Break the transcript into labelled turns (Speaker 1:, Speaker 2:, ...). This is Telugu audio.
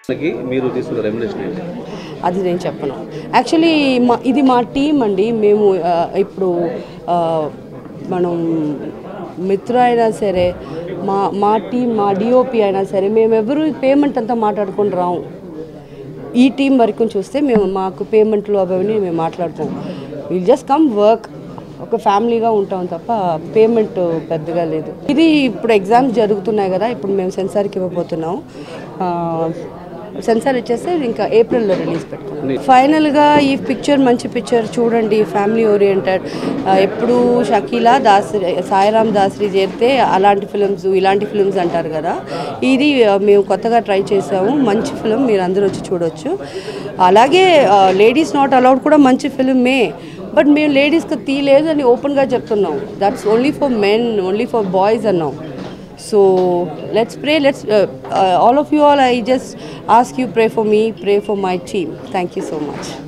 Speaker 1: దానికి మీరు తీసుకున్న రెమ్యునేషన్ ఏంటి
Speaker 2: అది నేను చెప్పను యాక్చువల్లీ మా ఇది మా టీం అండి మేము ఆ, ఇప్పుడు ఆ, మనం మిత్ర అయినా సరే మా మా టీం మా డిఓపి అయినా సరే మేము ఎవరు పేమెంట్ అంతా మాట్లాడుకుని రాము ఈ టీం వరకు చూస్తే మేము మాకు పేమెంట్లు అవన్నీ మేము మాట్లాడుకోం విల్ జస్ట్ కమ్ వర్క్ ఒక ఫ్యామిలీగా ఉంటాం తప్ప పేమెంట్ పెద్దగా లేదు ఇది ఇప్పుడు ఎగ్జామ్స్ జరుగుతున్నాయి కదా ఇప్పుడు మేము సెన్సార్కి ఇవ్వబోతున్నాం సెన్సార్ ఇచ్చేస్తే ఇంకా ఏప్రిల్లో రిలీజ్ పెట్టుకున్నాం ఫైనల్గా ఈ పిక్చర్ మంచి పిక్చర్ చూడండి ఫ్యామిలీ ఓరియంటెడ్ ఎప్పుడు షకీలా దాసరి సాయిరామ్ దాసరి చేరితే అలాంటి ఫిల్మ్స్ ఇలాంటి ఫిల్మ్స్ అంటారు కదా ఇది ఆ, మేము కొత్తగా ట్రై చేసాము మంచి ఫిలిం మీరు అందరూ వచ్చి చూడొచ్చు అలాగే లేడీస్ నాట్ అలౌడ్ కూడా మంచి ఫిలిమే బట్ మేము లేడీస్కి తీయలేదు అని ఓపెన్గా చెప్తున్నాం that's only for men only for boys అన్నాం so let's pray let's all of you all I just ask you pray for me pray for my team thank you so much